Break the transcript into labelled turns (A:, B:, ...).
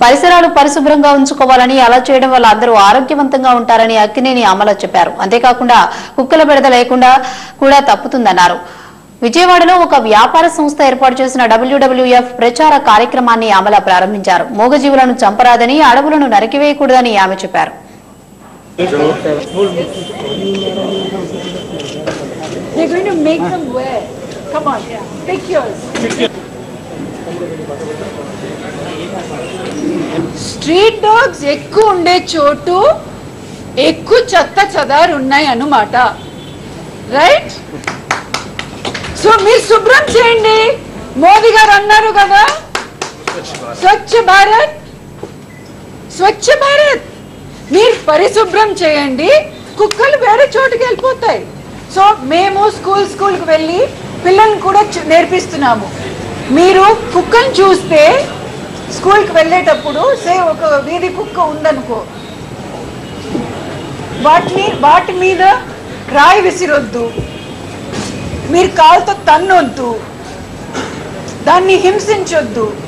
A: పరిసరాలు పరిశుభ్రంగా ఉంచుకోవాలని అలా చేయడం వల్ల అందరూ ఆరోగ్యవంతంగా ఉంటారని అక్కినేని అమల చెప్పారు అంతేకాకుండా కుక్కల బెడద లేకుండా కూడా తప్పుతుందన్నారు విజయవాడలో ఒక వ్యాపార సంస్థ ఏర్పాటు చేసిన డబ్ల్యూడబ్ల్యూఎఫ్ ప్రచార కార్యక్రమాన్ని అమల ప్రారంభించారు మూగజీవులను చంపరాదని అడవులను నరికివేయకూడదని ఆమె చెప్పారు
B: They're going to make them wear. Come on, pick yours. Street dogs ఎక్కువ ఉండే చోటు ఎక్కువ చెత్త చెదారు ఉన్నాయి అన్నమాట రైట్ సో మీరు శుభ్రం చేయండి మోదీ గారు అన్నారు కదా స్వచ్ఛ భారత్ స్వచ్ఛ భారత్ మీరు పరిశుభ్రం చేయండి కుక్కలు వేరే చోటుకి వెళ్ళిపోతాయి సో మేము స్కూల్ స్కూల్కి వెళ్ళి పిల్లల్ని కూడా చు- నేర్పిస్తున్నాము మీరు కుక్కను చూస్తే స్కూల్కి వెళ్ళేటప్పుడు సే ఒక వీధి కుక్క ఉందనుకో వాటిని వాటి మీద రాయి విసిరొద్దు మీరు కాలుతో తన్నొద్దు దాన్ని హింసించొద్దు